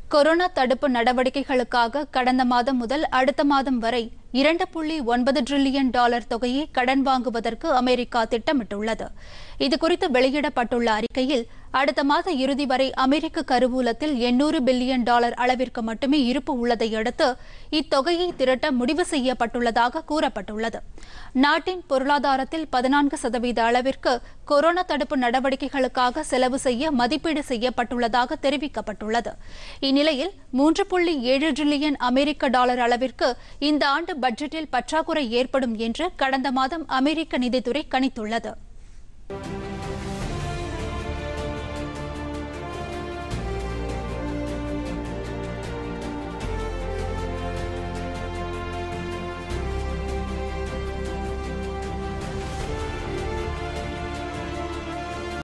corona தடுப்பு நடவடிக்கைகளுக்காக கடந்த மாதம் முதல் அடுத்த மாதம் வரை இரண்டு புள்ளி ஒன்பது டிரில்லியன் டாலர் தொகையை கடன் வாங்குவதற்கு அமெரிக்கா திட்டமிட்டுள்ளது இதுகுறித்து வெளியிடப்பட்டுள்ள அறிக்கையில் அடுத்த மாத இறுதி வரை அமெரிக்க கருவூலத்தில் எண்ணூறு பில்லியன் டாலர் அளவிற்கு மட்டுமே இருப்பு உள்ளதை அடுத்து இத்தொகையை திரட்ட முடிவு செய்யப்பட்டுள்ளதாக கூறப்பட்டுள்ளது நாட்டின் பொருளாதாரத்தில் பதினான்கு சதவீத அளவிற்கு கொரோனா தடுப்பு நடவடிக்கைகளுக்காக செலவு செய்ய மதிப்பீடு செய்யப்பட்டுள்ளதாக தெரிவிக்கப்பட்டுள்ளது இந்நிலையில் மூன்று புள்ளி ஏழு டிரில்லியன் அமெரிக்க டாலர் அளவிற்கு இந்த ஆண்டு பட்ஜெட்டில் பற்றாக்குறை ஏற்படும் என்று கடந்த மாதம் அமெரிக்க நிதித்துறை கணித்துள்ளது